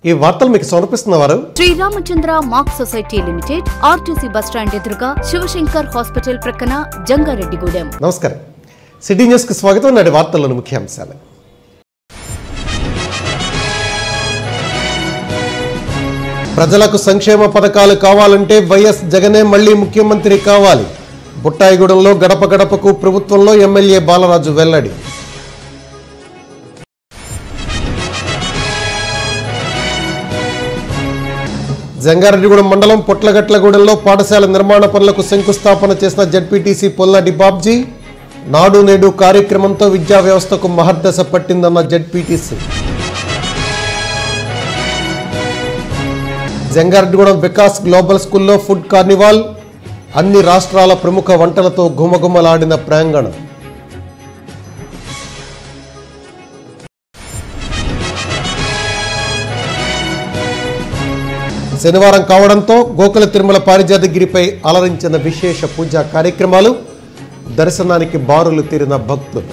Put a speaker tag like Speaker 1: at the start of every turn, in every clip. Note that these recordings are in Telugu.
Speaker 1: ఈ వార్తలు మీకు సమర్పిస్తున్న వారు
Speaker 2: Sriramachandra mark society limited RTC bus stand ఎదురుగా శివశంకర్ హాస్పిటల్ ప్రక్కన జంగారెడ్డిగూడెం
Speaker 1: నమస్కారం సిటీ న్యూస్కి స్వాగతం నాటి వార్తల్లోని ముఖ్యాంశాలు ప్రజలకు సంక్షేమ పథకాలు కావాలంటే వైఎస్ జగనే మళ్లీ ముఖ్యమంత్రి కావాలి బుట్టాయిగూడెంలో గడప గడపకు ప్రభుత్వంలో ఎమ్మెల్యే బాలరాజు వెల్లడి జంగారెడ్డిగూడెం మండలం పొట్లగట్లగూడెంలో పాఠశాల నిర్మాణ పనులకు శంకుస్థాపన చేసిన జడ్పీటీసీ పొల్లాడి బాబ్జీ నాడు నేడు కార్యక్రమంతో విద్యా వ్యవస్థకు మహర్దశ పట్టిందన్న జడ్పీటీసీ జంగారెడ్డిగూడెం వికాస్ గ్లోబల్ స్కూల్లో ఫుడ్ కార్నివాల్ అన్ని రాష్ట్రాల ప్రముఖ వంటలతో గుమగుమలాడిన ప్రాంగణం శనివారం కావడంతో గోకుల తిరుమల పారిజాతగిరిపై అలరించిన విశేష పూజా కార్యక్రమాలు దర్శనానికి బారులు తీరిన భక్తులు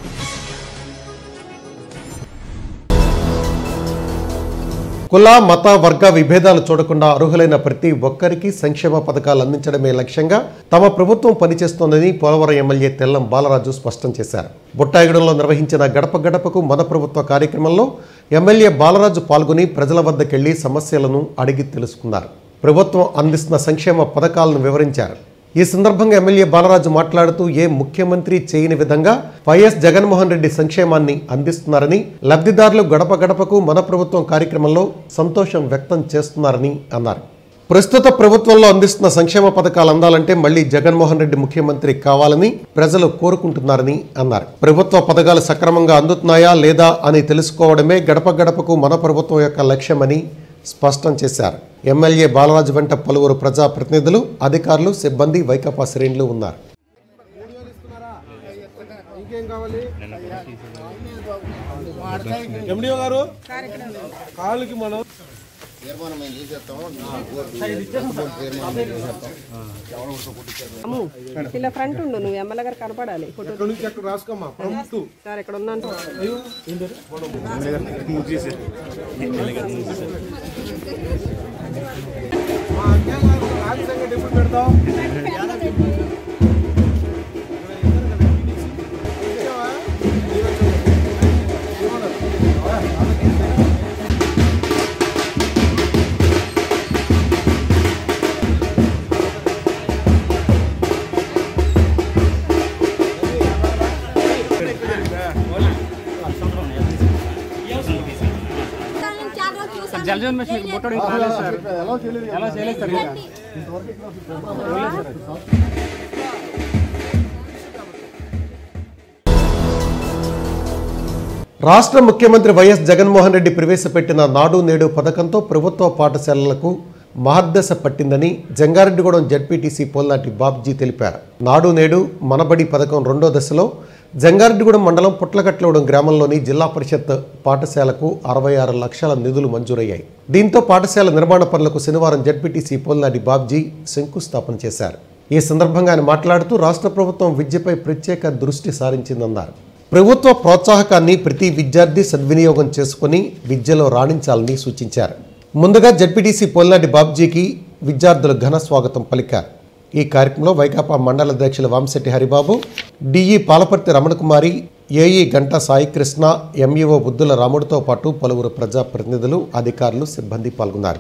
Speaker 1: కుల మత వర్గ విభేదాలు చూడకుండా అర్హులైన ప్రతి ఒక్కరికి సంక్షేమ పథకాలు అందించడమే లక్ష్యంగా తమ ప్రభుత్వం పనిచేస్తోందని పోలవరం ఎమ్మెల్యే తెల్లం బాలరాజు స్పష్టం చేశారు బుట్టాయిగూడెంలో నిర్వహించిన గడప గడపకు మన ప్రభుత్వ కార్యక్రమంలో ఎమ్మెల్యే బాలరాజు పాల్గొని ప్రజల వద్దకెళ్లి సమస్యలను అడిగి తెలుసుకున్నారు ప్రభుత్వం అందిస్తున్న సంక్షేమ పథకాలను వివరించారు ఈ సందర్భంగా ఎమ్మెల్యే బాలరాజు మాట్లాడుతూ ఏ ముఖ్యమంత్రి చేయని విధంగా వైఎస్ జగన్మోహన్ రెడ్డి సంక్షేమాన్ని అందిస్తున్నారని లబ్ధిదారులు గడప గడపకు మన ప్రభుత్వం కార్యక్రమంలో సంతోషం వ్యక్తం చేస్తున్నారని అన్నారు ప్రస్తుత ప్రభుత్వంలో అందిస్తున్న సంక్షేమ పథకాలు అందాలంటే మళ్లీ జగన్మోహన్ రెడ్డి ముఖ్యమంత్రి కావాలని ప్రజలు కోరుకుంటున్నారని అన్నారు ప్రభుత్వ పథకాలు సక్రమంగా అందుతున్నాయా లేదా అని తెలుసుకోవడమే గడప గడపకు మన ప్రభుత్వం యొక్క లక్ష్యమని స్పష్టం చేశారు ఎమ్మెల్యే బాలరాజు వెంట పలువురు ప్రజాప్రతినిధులు అధికారులు సిబ్బంది వైకాపా శ్రేణులు ఉన్నారు
Speaker 3: ఎండిఓ గారు కాళ్ళకి మనం
Speaker 4: అమ్ము ఇలా ఫ్రంట్ ఉండు నువ్వు ఎమ్మెల్యే గారు కనపడాలి ఫోటో
Speaker 3: ఇక్కడ నుంచి అక్కడ రాసుకోమ్మా ప్రముఖ
Speaker 4: సార్ ఇక్కడ ఉన్నాను
Speaker 3: మా అజ్ఞాన రాజు సంగతి ఎప్పుడు పెడతాం ఇచ్చావా?
Speaker 5: జలజీవన్ మిషన్ ముట్టడం కాలేదు సార్ ఎలా చేయలేదు సార్ ఇంకా
Speaker 1: రాష్ట్ర ముఖ్యమంత్రి వైఎస్ జగన్మోహన్ రెడ్డి ప్రవేశపెట్టిన నాడు నేడు పథకంతో ప్రభుత్వ పాఠశాలలకు మహర్దశ పట్టిందని జంగారెడ్డిగూడెం జడ్పీటీసీ పోల్లాటి బాబ్జీ తెలిపారు నాడు నేడు మనబడి పథకం రెండో దశలో జంగారెడ్డిగూడెం మండలం పుట్లకట్లగూడెం గ్రామంలోని జిల్లా పరిషత్ పాఠశాలకు అరవై ఆరు లక్షల నిధులు మంజూరయ్యాయి దీంతో పాఠశాల నిర్మాణ పనులకు శనివారం జడ్పీటీసీ పోల్లాడి బాబ్జీ శంకుస్థాపన చేశారు ఈ సందర్భంగా ఆయన మాట్లాడుతూ రాష్ట్ర ప్రభుత్వం విద్యపై ప్రత్యేక దృష్టి సారించిందన్నారు ప్రభుత్వ ప్రోత్సాహకాన్ని ప్రతి విద్యార్థి సద్వినియోగం చేసుకుని విద్యలో రాణించాలని సూచించారు ముందుగా జడ్పీటీసీ పొల్లాడి బాబ్జీకి విద్యార్థులు ఘన స్వాగతం పలికారు ఈ కార్యక్రమంలో వైకాపా మండల అధ్యక్షులు Vamasetti Haribabu DE Palaparthi Ramanakumari AE Ganta Saikrishna MEO Buddula రాముడితో పాటు పలువురు ప్రజాప్రతినిధులు అధికారులు సిబ్బంది పాల్గొన్నారు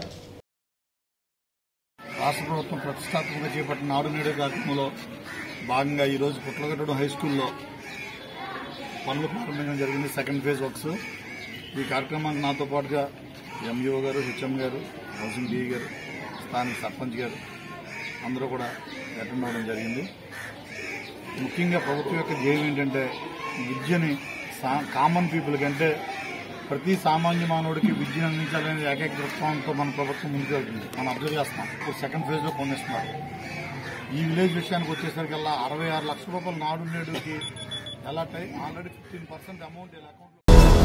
Speaker 6: రాష్ట్ర ప్రభుత్వం ప్రతిష్టాత్మకంగా చేపట్టిన నాడు నేడు కార్యక్రమంలో భాగంగా ఈరోజు పుట్లగట్టడం హై స్కూల్లో పనులు ప్రారంభించడం జరిగింది సెకండ్ ఫేజ్ వర్క్స్ ఈ కార్యక్రమానికి నాతో పాటుగా ఎంఈఓ గారు హెచ్ఎం గారు హౌసింగ్ డిఈ గారు స్థానిక సర్పంచ్ గారు అందరూ కూడా అటెండ్ అవ్వడం జరిగింది ముఖ్యంగా ప్రభుత్వం యొక్క ధ్యేయం ఏంటంటే విద్యని సా- కామన్ పీపుల్ కంటే ప్రతి సామాన్య మానవుడికి విద్యను అందించాలనే ఏకైక దృక్పథంతో మన ప్రభుత్వం ముందుకు వెళ్తుంది మనం అబ్జర్వ్ చేస్తాం ఇప్పుడు సెకండ్ ఫేజ్ లో పొందిస్తున్నారు ఈ విలేజ్ విషయానికి వచ్చేసరికల్లా అరవై ఆరు లక్షల రూపాయలు నాడు నేడుకి అలాట్ అయ్యి ఆల్రెడీ ఫిఫ్టీన్ పర్సెంట్ అమౌంట్ ఇలా అకౌంట్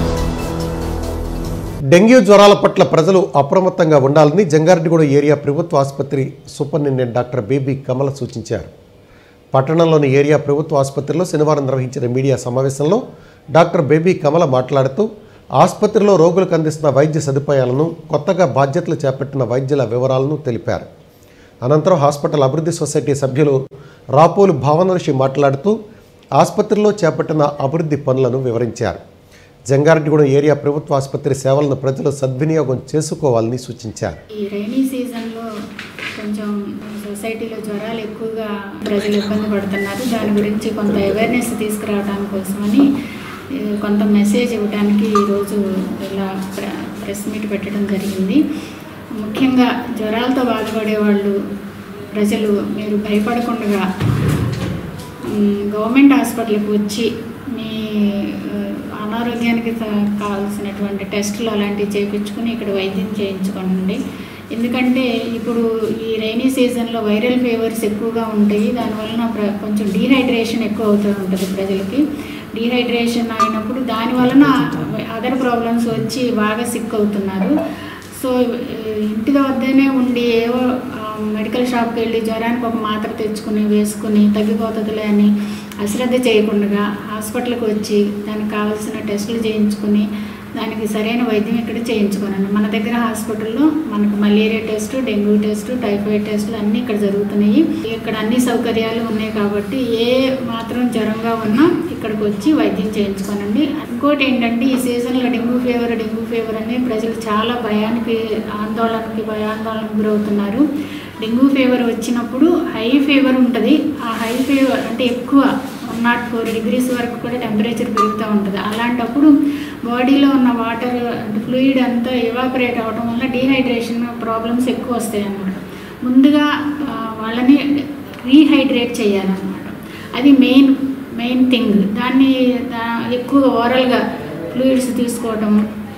Speaker 1: డెంగ్యూ జ్వరాల పట్ల ప్రజలు అప్రమత్తంగా ఉండాలని జంగారెడ్డిగూడ ఏరియా ప్రభుత్వ ఆసుపత్రి సూపరింటెండెంట్ డాక్టర్ బేబీ కమల సూచించారు పట్టణంలోని ఏరియా ప్రభుత్వ ఆసుపత్రిలో శనివారం నిర్వహించిన మీడియా సమావేశంలో డాక్టర్ బేబీ కమల మాట్లాడుతూ ఆసుపత్రిలో రోగులకు అందిస్తున్న వైద్య సదుపాయాలను కొత్తగా బాధ్యతలు చేపట్టిన వైద్యుల వివరాలను తెలిపారు అనంతరం హాస్పిటల్ అభివృద్ధి సొసైటీ సభ్యులు రాపోలు భావనర్షి మాట్లాడుతూ ఆసుపత్రిలో చేపట్టిన అభివృద్ధి పనులను వివరించారు జంగారెడ్డిగూడెం ఏరియా ప్రభుత్వ ఆసుపత్రి సేవలను ప్రజలు సద్వినియోగం చేసుకోవాలని సూచించారు
Speaker 7: ఈ రైనీ సీజన్లో కొంచెం సొసైటీలో జ్వరాలు ఎక్కువగా ప్రజలు ఇబ్బంది పడుతున్నారు దాని గురించి కొంత అవేర్నెస్ తీసుకురావడానికి కోసమని ఏ, కొంత మెసేజ్ ఇవ్వడానికి ఈరోజు ఇలా ప్ర- ప్రెస్ మీట్ పెట్టడం జరిగింది ముఖ్యంగా జ్వరాలతో బాధపడే వాళ్ళు ప్రజలు మీరు భయపడకుండా మ్, గవర్నమెంట్ హాస్పిటల్కి వచ్చి మీ ఆ, అనారోగ్యానికి త- కావాల్సినటువంటి టెస్టులు అలాంటివి చేయించుకుని ఇక్కడ వైద్యం చేయించుకోండి ఎందుకంటే ఇప్పుడు ఈ రైనీ సీజన్లో వైరల్ ఫీవర్స్ ఎక్కువగా ఉంటాయి దానివలన ప్ర కొంచెం డీహైడ్రేషన్ ఎక్కువ అవుతూ ఉంటుంది ప్రజలకి డీహైడ్రేషన్ అయినప్పుడు దాని వలన అదర్ ప్రాబ్లమ్స్ వచ్చి బాగా సిక్ అవుతున్నారు సో ఇంటి వద్దనే ఉండి ఏవో ఆ, మెడికల్ షాప్కి వెళ్ళి జ్వరానికి ఒక మాత్ర తెచ్చుకుని వేసుకుని తగ్గిపోతుందిలే అని అశ్రద్ధ చేయకుండా హాస్పిటల్కి వచ్చి దానికి కావాల్సిన టెస్టులు చేయించుకుని దానికి సరైన వైద్యం ఇక్కడ చేయించుకోనండి మన దగ్గర హాస్పిటల్లో మనకు malaria test dengue test typhoid టెస్టులు అన్నీ ఇక్కడ జరుగుతున్నాయి ఇక్కడ అన్ని సౌకర్యాలు ఉన్నాయి కాబట్టి ఏ మాత్రం జ్వరంగా ఉన్నా ఇక్కడికి వచ్చి వైద్యం చేయించుకోనండి ఇంకోటి ఏంటంటే ఈ సీజన్లో డెంగ్యూ ఫీవర్ డెంగ్యూ ఫీవర్ అని ప్రజలు చాలా భయానికి ఆందోళనకి భయాందోళనకు గురవుతున్నారు డెంగ్యూ ఫీవర్ వచ్చినప్పుడు హై ఫీవర్ ఉంటుంది ఆ హై ఫీవర్ అంటే ఎక్కువ వన్ నాట్ ఫోర్ డిగ్రీస్ వరకు కూడా టెంపరేచర్ పెరుగుతూ ఉంటుంది అలాంటప్పుడు బాడీలో ఉన్న వాటర్ అంటే ఫ్లూయిడ్ అంతా ఎవాపరేట్ అవ్వడం వల్ల డీహైడ్రేషన్ ప్రాబ్లమ్స్ ఎక్కువ వస్తాయి అన్నమాట ముందుగా ఆ, వాళ్ళని రీహైడ్రేట్ చేయాలన్నమాట అది మెయిన్ మెయిన్ థింగ్ దాన్ని దా- ఎక్కువ ఓరల్గా ఫ్లూయిడ్స్ తీసుకోవడం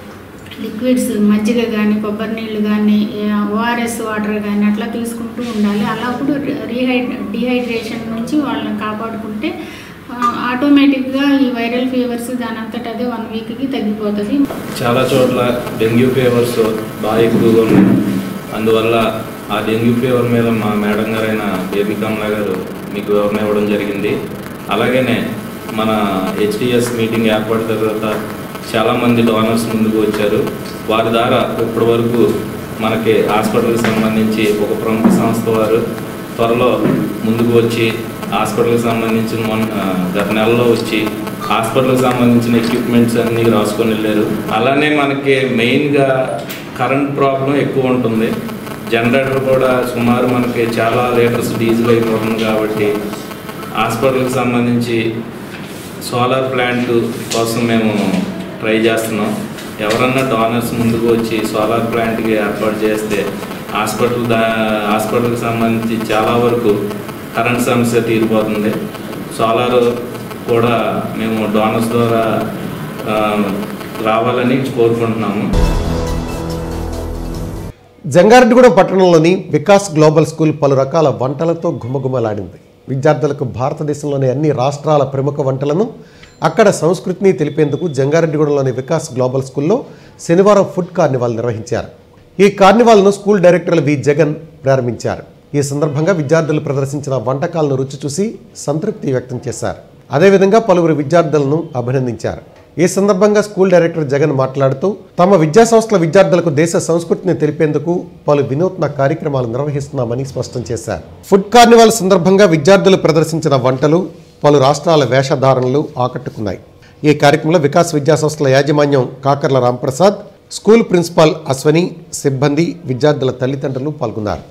Speaker 7: లిక్విడ్స్ మజ్జిగ కానీ కొబ్బరి నీళ్ళు కానీ ఓఆర్ఎస్ వాటర్ కానీ అట్లా తీసుకుంటూ ఉండాలి అలా అప్పుడు రీహైడ్ డీహైడ్రేషన్ నుంచి వాళ్ళని కాపాడుకుంటే ఆటోమేటిక్గా ఈ వైరల్ ఫీవర్స్ దాని అంతట అదే వన్ వీక్కి తగ్గిపోతుంది
Speaker 8: చాలా చోట్ల డెంగ్యూ ఫీవర్స్ బాగా ఎక్కువగా ఉన్నాయి అందువల్ల ఆ డెంగ్యూ ఫీవర్ మీద మా మేడం గారైన బేబీ కమలా గారు మీకు వివరణ ఇవ్వడం జరిగింది అలాగనే మన హెచ్డిఎస్ మీటింగ్ ఏర్పడిన తర్వాత చాలామంది డోనర్స్ ముందుకు వచ్చారు వారి ద్వారా ఇప్పటి వరకు మనకి హాస్పిటల్కి సంబంధించి ఒక ప్రముఖ సంస్థ వారు త్వరలో ముందుకు వచ్చి హాస్పిటల్కి సంబంధించిన మొన్న ఆ, గత నెలలో వచ్చి హాస్పిటల్కి సంబంధించిన ఎక్విప్మెంట్స్ అన్నీ రాసుకొని వెళ్ళారు అలానే మనకి మెయిన్గా కరెంట్ ప్రాబ్లం ఎక్కువ ఉంటుంది జనరేటర్ కూడా సుమారు మనకి చాలా లీటర్స్ డీజిల్ అయిపోతుంది కాబట్టి హాస్పిటల్కి సంబంధించి సోలార్ ప్లాంట్ కోసం మేము ట్రై చేస్తున్నాం ఎవరన్నా డోనర్స్ ముందుకు వచ్చి సోలార్ ప్లాంట్కి ఏర్పాటు చేస్తే హాస్పిటల్ దా హాస్పిటల్కి సంబంధించి చాలా వరకు కరెంట్ సమస్య తీరిపోతుంది సోలార్ కూడా మేము డోనర్స్ ద్వారా ఆ, రావాలని కోరుకుంటున్నాము
Speaker 1: జంగారెడ్డిగూడెం పట్టణంలోని వికాస్ గ్లోబల్ స్కూల్ పలు రకాల వంటలతో గుమగుమలాడింది విద్యార్థులకు భారతదేశంలోని అన్ని రాష్ట్రాల ప్రముఖ వంటలను అక్కడ సంస్కృతిని తెలిపేందుకు జంగారెడ్డిగూడెంలోని వికాస్ గ్లోబల్ స్కూల్లో శనివారం ఫుడ్ కార్నివాల్ నిర్వహించారు ఈ కార్నివాల్ను స్కూల్ డైరెక్టర్ వి జగన్ ప్రారంభించారు ఈ సందర్భంగా విద్యార్థులు ప్రదర్శించిన వంటకాలను రుచి చూసి సంతృప్తి వ్యక్తం చేశారు అదేవిధంగా పలువురు విద్యార్థులను అభినందించారు ఈ సందర్భంగా స్కూల్ డైరెక్టర్ జగన్ మాట్లాడుతూ తమ విద్యా సంస్థల విద్యార్థులకు దేశ సంస్కృతిని తెలిపేందుకు పలు వినూత్న కార్యక్రమాలు నిర్వహిస్తున్నామని స్పష్టం చేశారు ఫుడ్ కార్నివాల్ సందర్భంగా విద్యార్థులు ప్రదర్శించిన వంటలు పలు రాష్ట్రాల వేషధారణలు ఆకట్టుకున్నాయి ఈ కార్యక్రమంలో వికాస్ విద్యా సంస్థల యాజమాన్యం కాకర్ల రాంప్రసాద్ స్కూల్ ప్రిన్సిపాల్ అశ్వని సిబ్బంది విద్యార్థుల తల్లిదండ్రులు పాల్గొన్నారు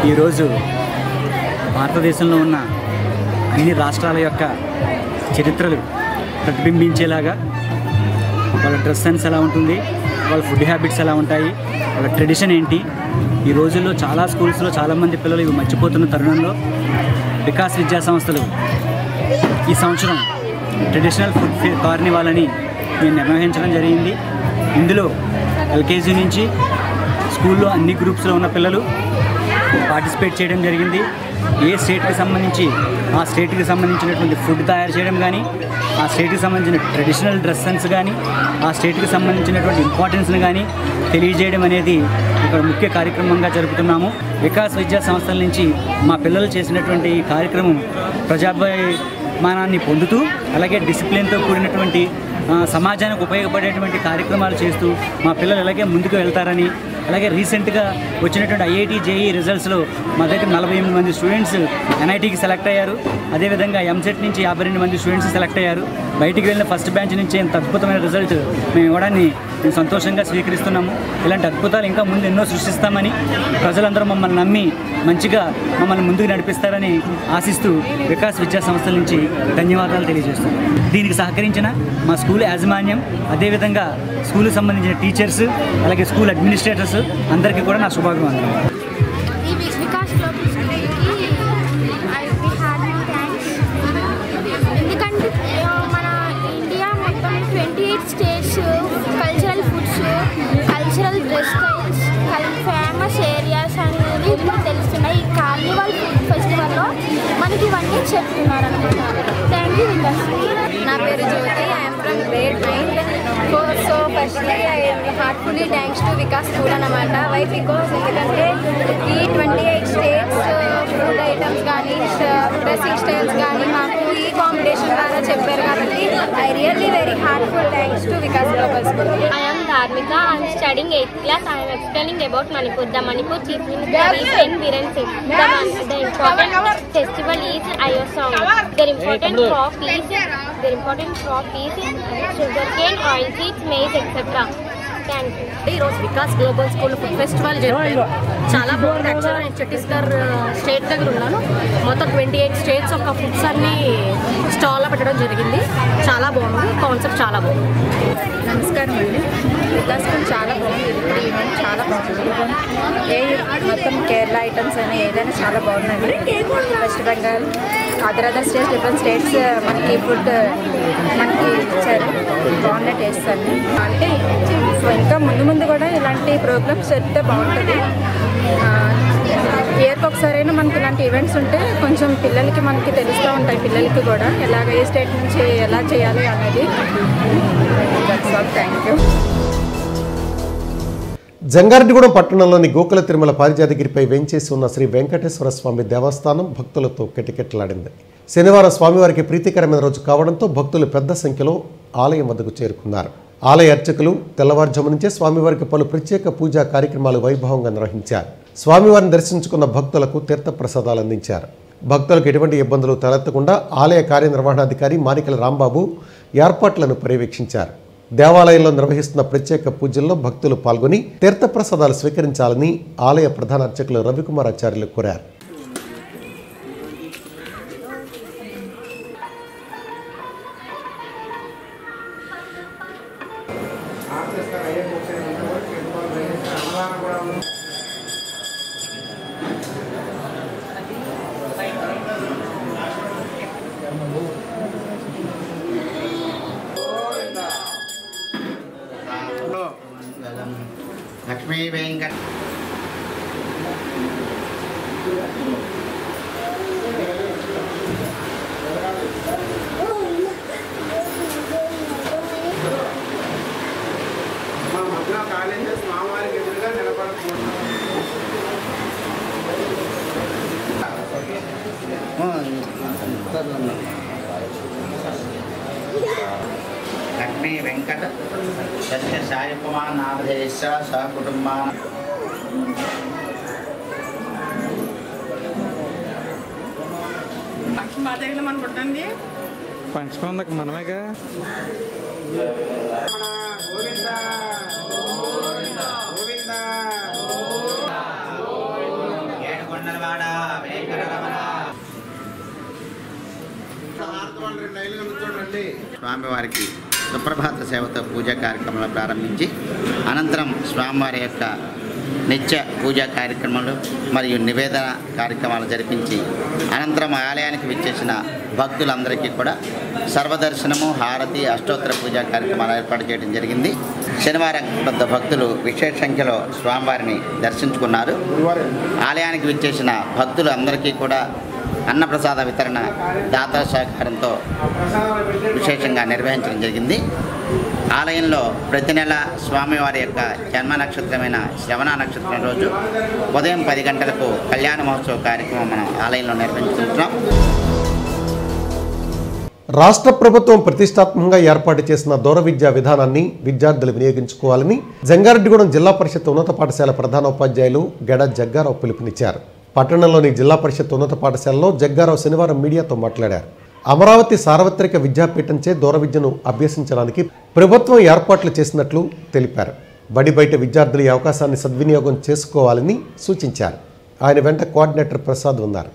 Speaker 5: ఈరోజు భారతదేశంలో ఉన్న అన్ని రాష్ట్రాల యొక్క చరిత్రలు ప్రతిబింబించేలాగా వాళ్ళ డ్రెస్ సెన్స్ ఎలా ఉంటుంది వాళ్ళ ఫుడ్ హ్యాబిట్స్ ఎలా ఉంటాయి వాళ్ళ ట్రెడిషన్ ఏంటి ఈ రోజుల్లో చాలా స్కూల్స్లో చాలామంది పిల్లలు ఇవి మర్చిపోతున్న తరుణంలో వికాస్ విద్యా సంస్థలు ఈ సంవత్సరం ట్రెడిషనల్ ఫుడ్ ఫే- కార్నివాల్ అని మేము నిర్వహించడం జరిగింది ఇందులో ఎల్కేజీ నుంచి స్కూల్లో అన్ని గ్రూప్స్లో ఉన్న పిల్లలు పార్టిసిపేట్ చేయడం జరిగింది ఏ స్టేట్కి సంబంధించి ఆ స్టేట్కి సంబంధించినటువంటి ఫుడ్ తయారు చేయడం కానీ ఆ స్టేట్కి సంబంధించిన ట్రెడిషనల్ డ్రెస్ సెన్స్ కానీ ఆ స్టేట్కి సంబంధించినటువంటి ఇంపార్టెన్స్ని కానీ తెలియజేయడం అనేది ఇక్కడ ముఖ్య కార్యక్రమంగా జరుపుతున్నాము వికాస్ విద్యా సంస్థల నుంచి మా పిల్లలు చేసినటువంటి ఈ కార్యక్రమం ప్రజాభిమానాన్ని పొందుతూ అలాగే డిసిప్లిన్తో కూడినటువంటి ఆ, సమాజానికి ఉపయోగపడేటువంటి కార్యక్రమాలు చేస్తూ మా పిల్లలు ఎలాగే ముందుకు వెళ్తారని అలాగే రీసెంట్గా వచ్చినటువంటి ఐఐటి జేఈ రిజల్ట్స్లో మా దగ్గర నలభై ఎనిమిది మంది స్టూడెంట్స్ ఎన్ఐటికి సెలెక్ట్ అయ్యారు అదేవిధంగా ఎంసెట్ నుంచి యాభై రెండు మంది స్టూడెంట్స్ సెలెక్ట్ అయ్యారు బయటికి వెళ్ళిన ఫస్ట్ బ్యాచ్ నుంచి ఇంత అద్భుతమైన రిజల్ట్ మేము ఇవ్వడాన్ని మేము సంతోషంగా స్వీకరిస్తున్నాము ఇలాంటి అద్భుతాలు ఇంకా ముందు ఎన్నో సృష్టిస్తామని ప్రజలందరూ మమ్మల్ని నమ్మి మంచిగా మమ్మల్ని ముందుకు నడిపిస్తారని ఆశిస్తూ వికాస్ విద్యా సంస్థల నుంచి ధన్యవాదాలు తెలియజేస్తున్నాం దీనికి సహకరించిన మా స్కూల్ యాజమాన్యం అదేవిధంగా స్కూల్కి సంబంధించిన టీచర్స్ అలాగే స్కూల్ అడ్మినిస్ట్రేటర్స్ అందరికీ కూడా నా శుభాభివందనాలు
Speaker 9: ఈ వి- వికాస్ గ్లోబల్ స్కూల్కి I we had my thanks ఎందుకంటే ఆ, మన ఇండియా మొత్తం twenty eight states cultural foods cultural dress styles famous areas అనేది ఇప్పుడు తెలుస్తున్నాయి ఈ కార్నివల్ ఫుడ్ ఫెస్టివల్లో మనకి ఇవన్నీ చెప్తున్నారు అనమాట థ్యాంక్ యూ వికాస్
Speaker 10: నా పేరు Jyothi I am from great ninth so firstly I heartfully thanks to Vikas school అనమాట వై బికాస్ ఎందుకంటే ఈ twenty eight states food items కానీ డ్రెస్సింగ్ స్టైల్స్ కానీ మాకు ఈ కాంపిటీషన్ ద్వారా చెప్పారు కాబట్టి I really very heartful thanks to Vikas global school
Speaker 9: I am Dharmika. I am studying 8th class. I am explaining about Manipur. The Manipur chief minister is N. Biren Singh. The, the important festival is Ayosong. Their important crop is their important crop is sugarcane, oil seeds, maize, etc. Thank you.
Speaker 10: ఈరోజు Vikas global school food festival జరిపారు చాలా బాగుంది యాక్చువల్గా నేను ఛత్తీస్గఢ్ స్టేట్ దగ్గర ఉన్నాను మొత్తం ట్వంటీ ఎయిట్ స్టేట్స్ ఒక ఫుడ్స్ అన్ని స్టాల్లో పెట్టడం జరిగింది చాలా బాగుంది కాన్సెప్ట్ చాలా బాగుంది
Speaker 11: నమస్కారం అండి వికాస్ స్కూల్ చాలా బాగుంది ఇప్పుడు ఈవెంట్ చాలా బాగుంది ఏ మొత్తం కేరళ ఐటమ్స్ అయినా ఏదైనా చాలా బాగుందండి West Bengal other other states different states మనకి ఫుడ్ మనకి ఇచ్చారు బాగున్నాయి టేస్ట్ అన్ని అంటే ఇంకా ముందు ముందు కూడా ఇలాంటి ప్రోగ్రామ్స్ జరిగితే బాగుంటుంది ఇయర్కి ఒకసారైనా మనకి ఇలాంటి ఈవెంట్స్ ఉంటే కొంచెం పిల్లలకి మనకి తెలుస్తూ ఉంటాయి పిల్లలకి కూడా ఎలాగ ఏ స్టేట్ నుంచి ఎలా చేయాలి అనేది that's all thank you
Speaker 1: Jangareddygudem పట్టణంలోని గోకుల తిరుమల పారిజాతగిరిపై వెంచేసి ఉన్న శ్రీ వెంకటేశ్వర స్వామి దేవస్థానం భక్తులతో కిటకిటలాడింది శనివారం స్వామివారికి ప్రీతికరమైన రోజు కావడంతో భక్తులు పెద్ద సంఖ్యలో ఆలయం వద్దకు చేరుకున్నారు ఆలయ అర్చకులు తెల్లవారుజాము నుంచే స్వామివారికి పలు ప్రత్యేక పూజా కార్యక్రమాలు వైభవంగా నిర్వహించారు స్వామివారిని దర్శించుకున్న భక్తులకు తీర్థప్రసాదాలు అందించారు భక్తులకు ఎటువంటి ఇబ్బందులు తలెత్తకుండా ఆలయ కార్యనిర్వహణాధికారి మానికల రాంబాబు ఏర్పాట్లను పర్యవేక్షించారు దేవాలయంలో నిర్వహిస్తున్న ప్రత్యేక పూజల్లో భక్తులు పాల్గొని తీర్థప్రసాదాలు స్వీకరించాలని ఆలయ ప్రధాన అర్చకులు రవికుమార్ ఆచార్యులు కోరారు
Speaker 12: లక్ష్మీ వెంకట
Speaker 3: మా మధ్యలో కాలేజీ స్వామివారికి ఎదురుగా నిలబడకూడదు
Speaker 12: లక్ష్మీ వెంకట సత్య సాయి కుమార్ నామధేశ సహకుటుంబా
Speaker 4: మాదేవిలో మనం పుట్టండి
Speaker 5: పంచమందక మనమేగా
Speaker 3: గోవింద గోవింద
Speaker 12: ఏడుకొండల స్వామివారికి సుప్రభాత సేవతో పూజా కార్యక్రమాలు ప్రారంభించి అనంతరం స్వామివారి యొక్క నిత్య పూజా కార్యక్రమాలు మరియు నివేదన కార్యక్రమాలు జరిపించి అనంతరం ఆలయానికి విచ్చేసిన భక్తులందరికీ కూడా సర్వదర్శనము హారతి అష్టోత్తర పూజా కార్యక్రమాలు ఏర్పాటు చేయడం జరిగింది శనివారం వద్ద భక్తులు విశేష సంఖ్యలో స్వామివారిని దర్శించుకున్నారు ఆలయానికి విచ్చేసిన భక్తులు అందరికీ కూడా అన్నప్రసాద వితరణ దాతా సహకారంతో విశేషంగా నిర్వహించడం జరిగింది ఆలయంలో ప్రతి నెల స్వామివారి యొక్క జన్మ నక్షత్రమైన శ్రవణ నక్షత్రం రోజు ఉదయం పది గంటలకు కళ్యాణ మహోత్సవ కార్యక్రమం మనం ఆలయంలో నిర్వహించుకుంటున్నాం
Speaker 1: రాష్ట్ర ప్రభుత్వం ప్రతిష్టాత్మకంగా ఏర్పాటు చేసిన దూర విద్యా విధానాన్ని విద్యార్థులు వినియోగించుకోవాలని జంగారెడ్డిగూడెం జిల్లా పరిషత్ ఉన్నత పాఠశాల ప్రధానోపాధ్యాయులు గెడ జగ్గారావు పిలుపునిచ్చారు పట్టణంలోని జిల్లా పరిషత్ ఉన్నత పాఠశాలలో జగ్గారావు శనివారం మీడియాతో మాట్లాడారు అమరావతి సార్వత్రిక విద్యాపీఠంచే దూర విద్యను అభ్యసించడానికి ప్రభుత్వం ఏర్పాట్లు చేసినట్లు తెలిపారు బడి బయట విద్యార్థులు ఈ అవకాశాన్ని సద్వినియోగం చేసుకోవాలని సూచించారు ఆయన వెంట కోఆర్డినేటర్ ప్రసాద్ ఉన్నారు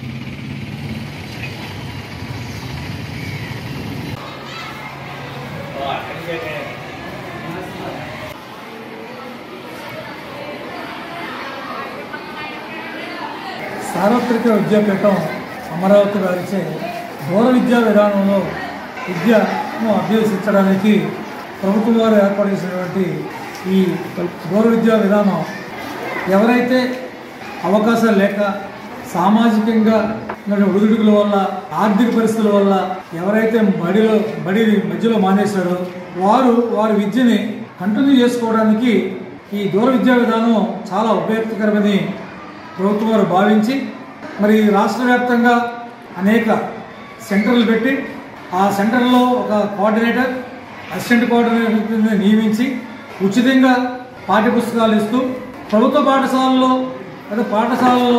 Speaker 13: సార్వత్రిక విద్యాపీఠం అమరావతి వారిచే దూర విద్యా విధానంలో విద్యను అభ్యసించడానికి ప్రభుత్వం వారు ఏర్పాటు చేసినటువంటి ఈ దూర విద్యా విధానం ఎవరైతే అవకాశాలు లేక సామాజికంగా ఉన్న ఒడిదుడుకుల వల్ల ఆర్థిక పరిస్థితుల వల్ల ఎవరైతే బడిలో బడి మధ్యలో మానేశారో వారు వారి విద్యని కంటిన్యూ చేసుకోవడానికి ఈ దూర విద్యా విధానం చాలా ఉపయుక్తకరమని ప్రభుత్వం వారు భావించి మరి రాష్ట్ర వ్యాప్తంగా అనేక సెంటర్లు పెట్టి ఆ సెంటర్లో ఒక కోఆర్డినేటర్ అసిస్టెంట్ కోఆర్డినేటర్ నియమించి ఉచితంగా పాఠ్యపుస్తకాలు ఇస్తూ ప్రభుత్వ పాఠశాలలో లేదా పాఠశాలలో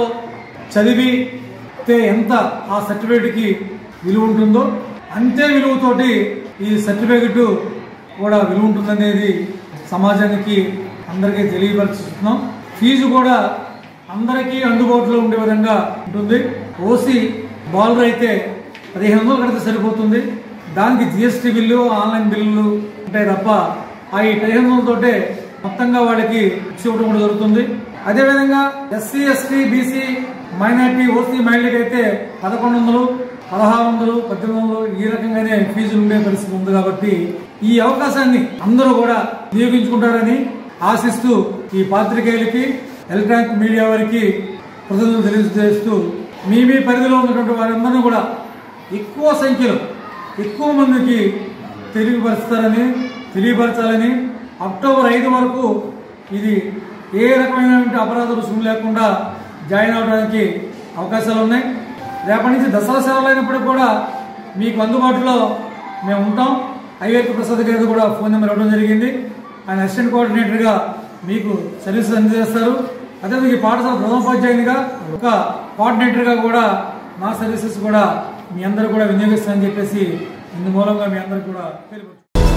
Speaker 13: చదివితే ఎంత ఆ సర్టిఫికేట్కి విలువ ఉంటుందో అంతే విలువతోటి ఈ సర్టిఫికేట్ కూడా విలువ ఉంటుందనేది సమాజానికి అందరికీ తెలియపరుస్తున్నాం ఫీజు కూడా అందరికీ అందుబాటులో ఉండే విధంగా ఉంటుంది ఓసీ బాలర్ అయితే పదిహేను వందలు కడితే సరిపోతుంది దానికి జిఎస్టీ బిల్లు ఆన్లైన్ బిల్లులు ఉంటాయి తప్ప ఆ ఈ పదిహేను వందలతోటే మొత్తంగా వాళ్ళకి ఇచ్చి ఇవ్వడం కూడా జరుగుతుంది అదేవిధంగా SC ST BC minority OC మహిళలకి అయితే పదకొండు వందలు పదహారు వందలు పద్దెనిమిది వందలు ఈ రకంగానే ఫీజులు ఉండే పరిస్థితి ఉంది కాబట్టి ఈ అవకాశాన్ని అందరూ కూడా వినియోగించుకుంటారని ఆశిస్తూ ఈ పాత్రికేయులకి ఎలక్ట్రానిక్ మీడియా వారికి ప్రజలను తెలియజేస్తూ మీ మీ పరిధిలో ఉన్నటువంటి వారందరినీ కూడా ఎక్కువ సంఖ్యలో ఎక్కువ మందికి తెలియపరుస్తారని తెలియపరచాలని అక్టోబర్ ఐదు వరకు ఇది ఏ రకమైనటువంటి అపరాధ రుసుము లేకుండా జాయిన్ అవడానికి అవకాశాలు ఉన్నాయి రేపటి నుంచి దసరా సెలవులు అయినప్పటికీ కూడా మీకు అందుబాటులో మేము ఉంటాం ఐవేకి ప్రసాద్ గారికి కూడా ఫోన్ నెంబర్ ఇవ్వడం జరిగింది ఆయన అసిస్టెంట్ కోఆర్డినేటర్గా మీకు సర్వీసెస్ అందజేస్తారు అదేవిధంగా ఈ పాఠశాల ప్రథమోపాధ్యాయునిగా ఒక కోఆర్డినేటర్గా కూడా నా సర్వీసెస్ కూడా మీ అందరూ కూడా వినియోగిస్తానని చెప్పేసి ఇందు మూలంగా మీ అందరూ కూడా తెలియదు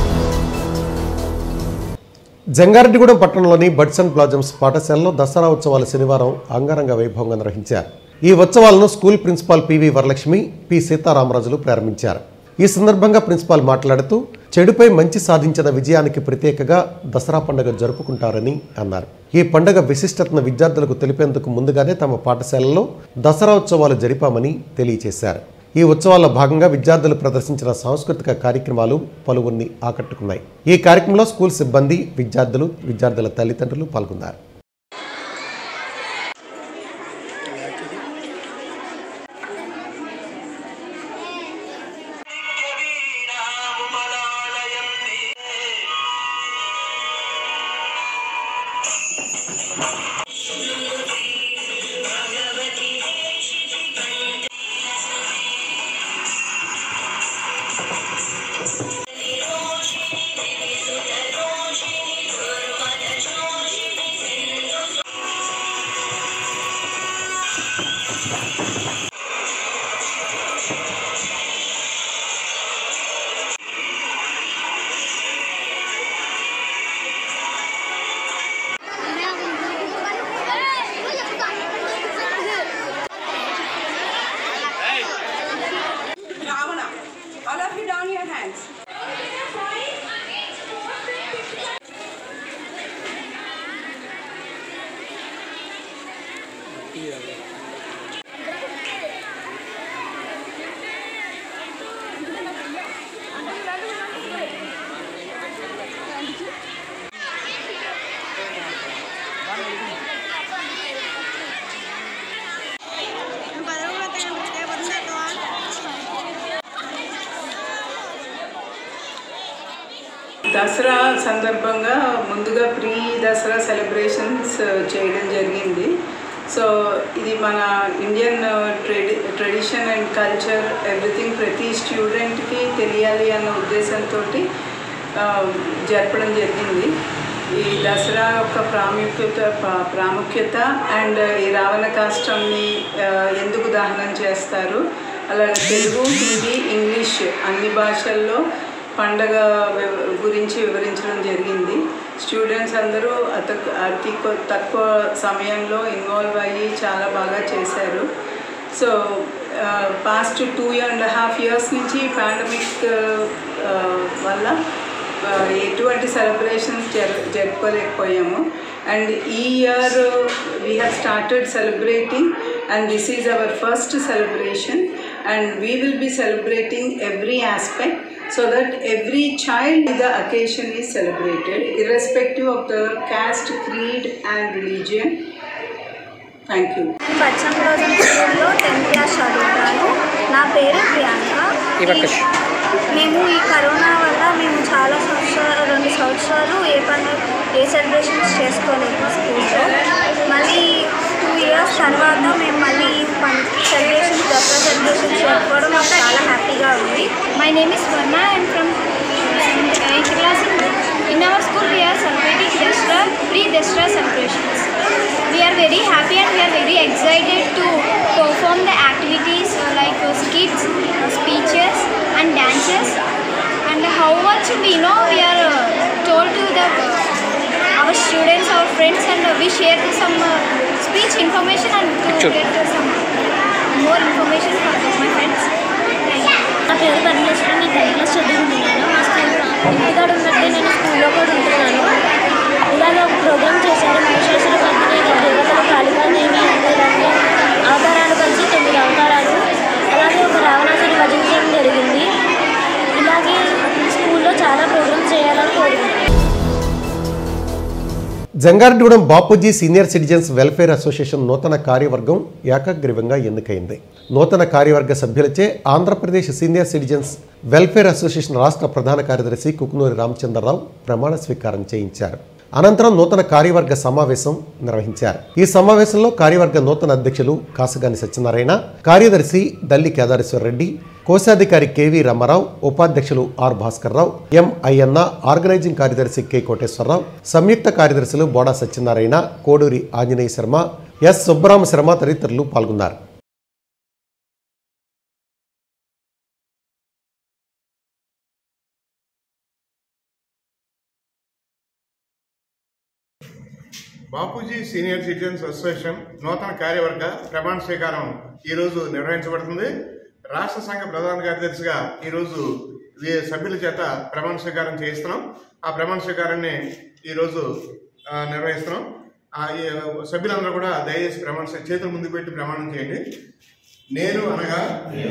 Speaker 1: జంగారెడ్డిగూడెం పట్టణంలోని బడ్సన్ ప్లాజమ్స్ పాఠశాలలో దసరా ఉత్సవాలు శనివారం అంగరంగ వైభవంగా నిర్వహించారు ఈ ఉత్సవాలను school principal P V Varalakshmi P సీతారామరాజులు ప్రారంభించారు ఈ సందర్భంగా ప్రిన్సిపాల్ మాట్లాడుతూ చెడుపై మంచి సాధించిన విజయానికి ప్రత్యేకగా దసరా పండుగ జరుపుకుంటారని అన్నారు ఈ పండుగ విశిష్టతను విద్యార్థులకు తెలిపేందుకు ముందుగానే తమ పాఠశాలలో దసరా ఉత్సవాలు జరిపామని తెలియజేశారు ఈ ఉత్సవాల్లో భాగంగా విద్యార్థులు ప్రదర్శించిన సాంస్కృతిక కార్యక్రమాలు పలువురిని ఆకట్టుకున్నాయి ఈ కార్యక్రమంలో స్కూల్ సిబ్బంది విద్యార్థులు విద్యార్థుల తల్లిదండ్రులు పాల్గొన్నారు
Speaker 9: Hey!
Speaker 14: దసరా సందర్భంగా ముందుగా ప్రీ దసరా సెలబ్రేషన్స్ చేయడం జరిగింది సో ఇది మన Indian tradi tradition and culture everything ప్రతి స్టూడెంట్కి తెలియాలి అన్న ఉద్దేశంతో జరపడం జరిగింది ఈ దసరా యొక్క ప్రాముఖ్యత పా- ప్రాముఖ్యత అండ్ ఈ రావణ కాష్టంని ఆ, ఎందుకు దహనం చేస్తారు అలాగే తెలుగు హిందీ ఇంగ్లీష్ అన్ని భాషల్లో పండగ వివ- గురించి వివరించడం జరిగింది స్టూడెంట్స్ అందరూ అత అతి కొ- తక్కువ సమయంలో ఇన్వాల్వ్ అయ్యి చాలా బాగా చేశారు so past two and half years నుంచి పాండమిక్ వల్ల ఆ, ఎటువంటి సెలబ్రేషన్స్ జర జరుపుకోలేకపోయాము అండ్ ఈ year we have started celebrating and this is our first celebration and we will be celebrating every aspect so that every child in the occasion is celebrated irrespective of the caste, creed and religion. Thank you.
Speaker 15: పచ్చం రోజుల స్కూల్లో టెన్త్ క్లాస్ చదువుతాను నా పేరు ప్రియాంక మేము ఈ కరోనా వల్ల మేము చాలా సంవత్సరాలు రెండు సంవత్సరాలు ఏ పండుగ ఏ సెలబ్రేషన్స్ చేసుకోలేదు స్కూల్లో మళ్ళీ టూ ఇయర్స్ తర్వాత మేము మళ్ళీ ఈ సెలబ్రేషన్స్ దసరా సెలబ్రేషన్స్ జరుపుకోవడం మాకు చాలా హ్యాపీగా ఉంది
Speaker 9: My name is Varna. I am from 8th class. In, in our school, we are celebrating Dasra, pre-Dasra celebrations. We are very happy and we are very excited to perform the activities uh, like uh, skits, uh, speeches and dances. And how much we know, we are uh, told to the uh, our students, our friends, and uh, we share the some uh, speech information and to get uh, some more information for my friends. Thank you.
Speaker 15: నా పేరు పరమేశ్వరి నేను టెన్త్ క్లాస్ చదువుకుంటున్నాను మా స్కూల్ ఇంటికాడ ఉన్నట్టే నేను స్కూల్లో కూడా ఉంటున్నాను ఇలాగ ఒక ప్రోగ్రామ్ చేశారు మహిషాసుర పద్మిని దేవతలు కాళికాదేవి ఇలాంటి అవతారాలు కలిసి తొమ్మిది అవతారాలు అలాగే ఒక రావణాసుని వధించడం జరిగింది ఇలాగే స్కూల్లో చాలా ప్రోగ్రామ్స్ చేయాలని కోరుకుంటున్నాను
Speaker 1: Jangareddygudem Bapuji senior citizens welfare association నూతన కార్యవర్గం ఏకగ్రీవంగా ఎన్నికైంది నూతన కార్యవర్గ సభ్యులచే Andhra Pradesh senior citizens welfare association రాష్ట్ర ప్రధాన కార్యదర్శి కుకునూరి రామచంద్రరావు ప్రమాణ స్వీకారం చేయించారు అనంతరం నూతన కార్యవర్గ సమావేశం నిర్వహించారు ఈ సమావేశంలో కార్యవర్గ నూతన అధ్యక్షులు కాసగాని సత్యనారాయణ కార్యదర్శి దల్లి కేదారేశ్వర రెడ్డి కోశాధికారి కెవి రామారావు ఉపాధ్యక్షులు R Bhaskar Rao M Ayyanna organising కార్యదర్శి కె కోటేశ్వరరావు సంయుక్త కార్యదర్శులు బోడా సత్యనారాయణ కోడూరి ఆంజనేయ శర్మ ఎస్ సుబ్బరామ శర్మ తదితరులు పాల్గొన్నారు
Speaker 16: బాపూజీ సీనియర్ సిటిజన్స్ అసోసియేషన్ నూతన కార్యవర్గ ప్రమాణ స్వీకారం ఈ రోజు నిర్వహించబడుతుంది రాష్ట్ర సంఘ ప్రధాన కార్యదర్శిగా ఈ రోజు వీ- సభ్యుల చేత ప్రమాణ స్వీకారం చేయిస్తున్నాం ఆ ప్రమాణ స్వీకారాన్ని ఈ రోజు ఆ, నిర్వహిస్తున్నాం ఆ, ఈ సభ్యులందరూ కూడా దయచేసి ప్రమాణ స్వీ- చేతులు ముందు పెట్టి ప్రమాణం చేయండి నేను అనగా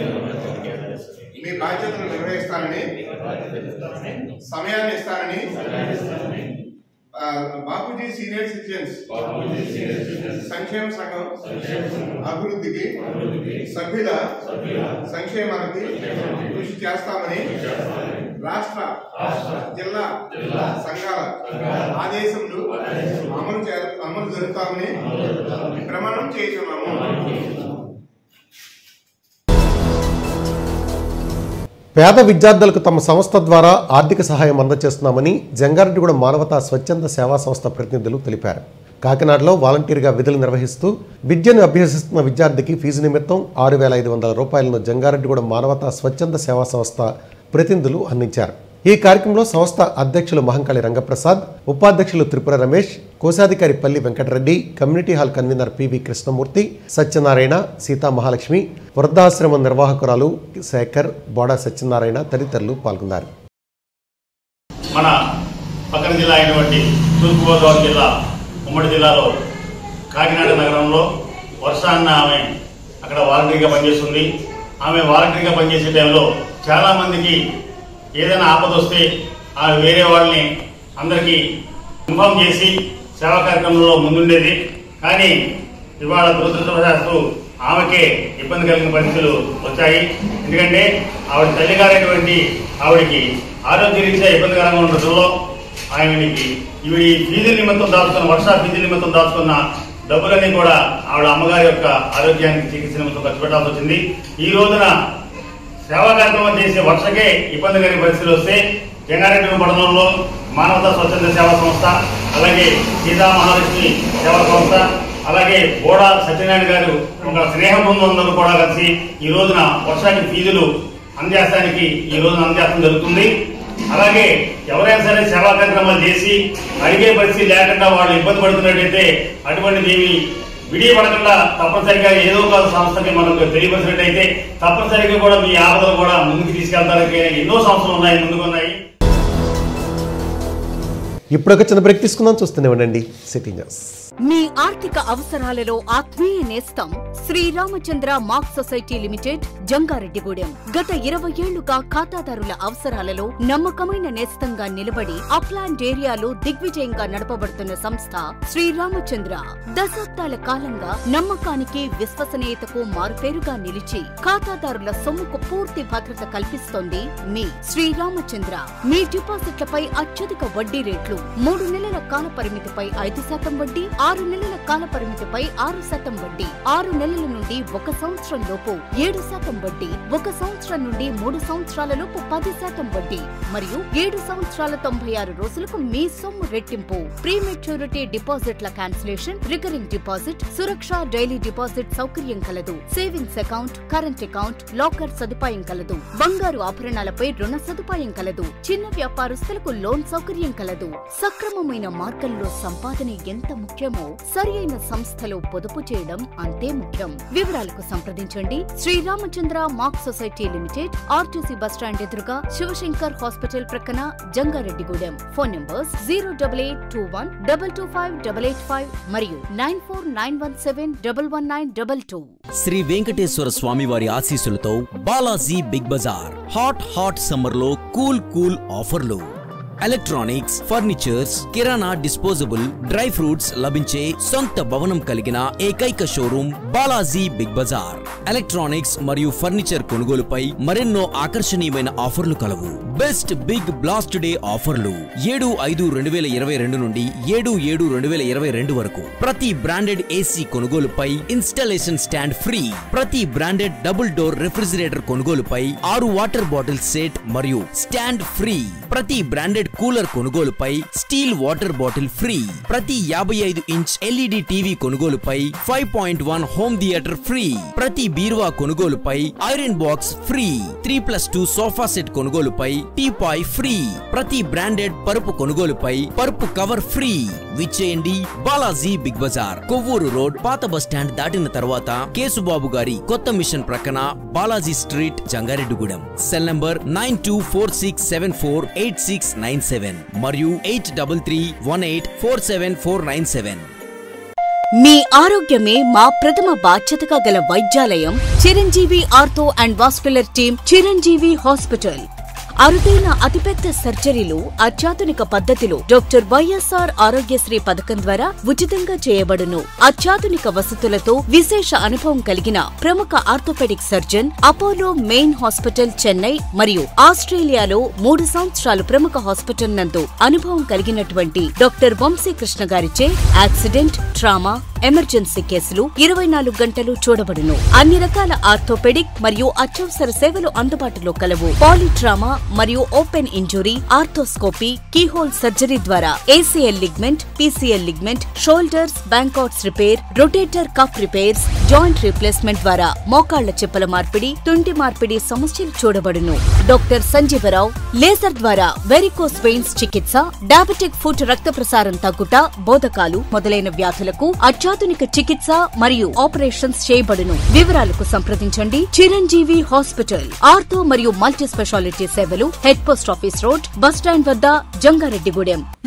Speaker 16: మీ బాధ్యతను నిర్వహిస్తానని సమయాన్ని ఇస్తానని ఆ, బాపూజీ సీనియర్ సిటిజన్స్ సంక్షేమ సంఘం అభివృద్ధికి సభ్యుల సంక్షేమానికి కృషి చేస్తామని రాష్ట్ర జిల్లా సంఘాల ఆదేశములు అమలు చే- అమలు జరుపుతామని ప్రమాణం చేస్తున్నాము
Speaker 1: పేద విద్యార్థులకు తమ సంస్థ ద్వారా ఆర్థిక సహాయం అందజేస్తున్నామని జంగారెడ్డిగూడ మానవతా స్వచ్ఛంద సేవా సంస్థ ప్రతినిధులు తెలిపారు కాకినాడలో వాలంటీర్గా విధులు నిర్వహిస్తూ విద్యను అభ్యసిస్తున్న విద్యార్థికి ఫీజు నిమిత్తం ఆరు వేల ఐదు వందల రూపాయలను జంగారెడ్డిగూడ మానవతా స్వచ్ఛంద సేవా సంస్థ ప్రతినిధులు అందించారు ఈ కార్యక్రమంలో సంస్థ అధ్యక్షులు మహంకాళి రంగప్రసాద్ ఉపాధ్యక్షులు త్రిపుర రమేష్ కోశాధికారి Palli Venkatareddy community hall convenor P V Krishnamurthy Satyanarayana Seetha Mahalakshmi వృద్ధాశ్రమ నిర్వాహకురాలు శేఖర్ బోడా సత్యనారాయణ తదితరులు పాల్గొన్నారు
Speaker 17: మన పక్కన జిల్లా అయినటువంటి తూర్పుగోదావరి జిల్లా ఉమ్మడి జిల్లాలో కాకినాడ నగరంలో వర్ష అన్న ఆమె అక్కడ వాలంటరీగా పనిచేస్తుంది ఆమె వాలంటరీగా పనిచేసే టైంలో చాలా మందికి ఏదైనా ఆపద వస్తే ఆమె వేరే వాళ్ళని అందరికీ ఇన్ఫార్మ్ చేసి సేవా కార్యక్రమంలో ముందుండేది కానీ ఇవాళ దురదృష్టవశాత్తు ఆమెకే ఇబ్బంది కలిగిన పరిస్థితులు వచ్చాయి ఎందుకంటే ఆవిడ తల్లిగారైనటువంటి ఆవిడకి ఆరోగ్య రీత్యా ఇబ్బందికరంగా ఉండటంలో ఆయనకి ఇవి ఫీజు నిమిత్తం దాచుకున్న వర్ష ఫీజు నిమిత్తం దాచుకున్న డబ్బులన్నీ కూడా ఆవిడ అమ్మగారి యొక్క ఆరోగ్యానికి చికిత్స నిమిత్తం ఖర్చు పెట్టాల్సి వచ్చింది ఈ రోజున సేవా కార్యక్రమం చేసే వర్షకే ఇబ్బంది కలిగే పరిస్థితులు వస్తే జంగారెడ్డి పట్టణంలో మానవతా స్వచ్ఛంద సేవా సంస్థ అలాగే సీతా మహాలక్ష్మి సేవా సంస్థ అలాగే బోడా సత్యనారాయణ గారు ఒక స్నేహ బృందంలో కూడా కలిసి ఈ రోజున వర్షానికి ఫీజులు అందజేస్తానికి ఈ రోజున అందజేయడం జరుగుతుంది అలాగే ఎవరైనా సరే సేవా కార్యక్రమాలు చేసి అడిగే పరిస్థితి లేకుండా వాళ్ళు ఇబ్బంది పడుతున్నట్టయితే అటువంటిది ఏమి విడియపడకుండా తప్పనిసరిగా ఏదో ఒక సంస్థకి మనకు తెలియపరిచినట్టయితే తప్పనిసరిగా కూడా మీ ఆపదలు కూడా ముందుకు తీసుకెళ్తానికి ఎన్నో సంస్థలు ఉన్నాయి ముందుకు ఉన్నాయి
Speaker 1: ఇప్పుడు ఒక చిన్న బ్రేక్ తీసుకుందాం చూస్తూనే ఉండండి సిటీ న్యూస్
Speaker 2: మీ ఆర్థిక అవసరాలలో ఆత్మీయ నేస్తం Sriramachandra mark society limited Jangareddygudem గత ఇరవై ఏళ్లుగా ఖాతాదారుల అవసరాలలో నమ్మకమైన నేస్తంగా నిలబడి అప్లాండ్ ఏరియాలో దిగ్విజయంగా నడపబడుతున్న సంస్థ శ్రీరామచంద్ర దశాబ్దాల కాలంగా నమ్మకానికి విశ్వసనీయతకు మారుపేరుగా నిలిచి ఖాతాదారుల సొమ్ముకు పూర్తి భద్రత కల్పిస్తోంది మీ శ్రీరామచంద్ర మీ డిపాజిట్లపై అత్యధిక వడ్డీ రేట్లు మూడు నెలల కాల పరిమితిపై ఐదు శాతం వడ్డీ ఆరు నెలల కాల పరిమితిపై ఆరు శాతం వడ్డీ ఆరు నెలల నుండి ఒక సంవత్సరం లోపు ఏడు శాతం వడ్డీ ఒక సంవత్సరం నుండి మూడు సంవత్సరాల లోపు పది శాతం వడ్డీ మరియు ఏడు సంవత్సరాల తొంభై ఆరు రోజులకు మీ సొమ్ము రెట్టింపు ప్రీ మెచ్యూరిటీ డిపాజిట్ల cancellation recurring deposit Suraksha daily deposit సౌకర్యం కలదు savings account current account locker సదుపాయం కలదు బంగారు ఆభరణాలపై రుణ సదుపాయం కలదు చిన్న వ్యాపారస్తులకు లోన్ సౌకర్యం కలదు సక్రమమైన మార్గంలో సంపాదన ఎంత ముఖ్యమో సరి అయిన సంస్థలో పొదుపు చేయడం అంతే ముఖ్యం వివరాలకు సంప్రదించండి Sriramachandra mark society limited RTC bus stand ఎదురుగా శివశంకర్ హాస్పిటల్ ప్రక్కన Jangareddygudem phone numbers zero double eight two one double two five double eight five మరియు nine four nine one seven double one nine double two
Speaker 18: Sri Venkateswara Swami వారి ఆశీస్సులతో Balaji big bazaar hot hot summer లో కూల్ కూల్ ఆఫర్లు ఎలక్ట్రానిక్స్ ఫర్నిచర్స్ కిరాణా డిస్పోజబుల్ డ్రై ఫ్రూట్స్ లభించే సొంత భవనం కలిగిన ఏకైక showroom Balaji big bazaar electronics మరియు ఫర్నిచర్ కొనుగోలుపై మరెన్నో ఆకర్షణీయమైన ఆఫర్లు కలవు బెస్ట్ బిగ్ బ్లాస్ట్ డే ఆఫర్లు ఏడు ఐదు రెండు వేల ఇరవై రెండు నుండి ఏడు ఏడు రెండు వేల ఇరవై రెండు వరకు ప్రతి బ్రాండెడ్ ఏసీ కొనుగోలుపై ఇన్స్టాలేషన్ స్టాండ్ ఫ్రీ ప్రతి బ్రాండెడ్ డబుల్ డోర్ రెఫ్రిజిరేటర్ కొనుగోలుపై ఆరు వాటర్ బాటిల్ సెట్ మరియు స్టాండ్ ఫ్రీ ప్రతి బ్రాండెడ్ కూలర్ కొనుగోలుపై స్టీల్ వాటర్ బాటిల్ ఫ్రీ ప్రతి యాభై ఐదు ఇంచ్ ఎల్ఈడి టీవీ కొనుగోలుపై five point one home theatre free ప్రతి బీరువా కొనుగోలుపై iron box free three plus two sofa set కొనుగోలుపై టీపాయ్ ఫ్రీ ప్రతి బ్రాండెడ్ పరుపు కొనుగోలుపై పరుపు కవర్ ఫ్రీ విచ్చేయండి Balaji big bazaar Kovvur road పాత బస్ స్టాండ్ దాటిన తర్వాత కేసుబాబు గారి కొత్త మిషన్ ప్రక్కన Balaji street Jangareddygudem cell number nine two four six seven four eight six nine seven మరియు eight double three one eight four seven four nine seven
Speaker 2: మీ ఆరోగ్యమే మా ప్రథమ బాధ్యతగా గల వైద్యాలయం Chiranjeevi ortho and vascular team Chiranjeevi hospital అరుదైన అతిపెద్ద సర్జరీలు అత్యాధునిక పద్ధతిలో డాక్టర్ వైఎస్ఆర్ ఆరోగ్యశ్రీ పథకం ద్వారా ఉచితంగా చేయబడును అత్యాధునిక వసతులతో విశేష అనుభవం కలిగిన ప్రముఖ orthopaedic surgeon Apollo main hospital Chennai మరియు ఆస్ట్రేలియాలో మూడు సంవత్సరాలు ప్రముఖ హాస్పిటల్ నందు అనుభవం కలిగినటువంటి డాక్టర్ వంశీకృష్ణ గారిచే యాక్సిడెంట్ ట్రామా ఎమర్జెన్సీ కేసులు ఇరవై నాలుగు గంటలు చూడబడును అన్ని రకాల ఆర్థోపెడిక్ మరియు అత్యవసర సేవలు అందుబాటులో కలవు పాలిట్రామా మరియు open injury arthroscopy keyhole surgery ద్వారా ACL ligament PCL ligament shoulders bankarts repair rotator cup repairs joint replacement ద్వారా మోకాళ్ల చెప్పుల మార్పిడి తుంటి మార్పిడి సమస్యలు చూడబడును డాక్టర్ సంజీవరావు లేజర్ ద్వారా వెరికోస్ వెయిన్స్ చికిత్స డయాబెటిక్ ఫుట్ రక్త ప్రసారం తగ్గుట బోధకాలు మొదలైన వ్యాధులకు అత్యాధునిక చికిత్స మరియు ఆపరేషన్స్ చేయబడును వివరాలకు సంప్రదించండి చిరంజీవి హాస్పిటల్ ఆర్థో మరియు మల్టీ స్పెషాలిటీ సేవలు head post office road bus stand వద్ద జంగారెడ్డిగూడెం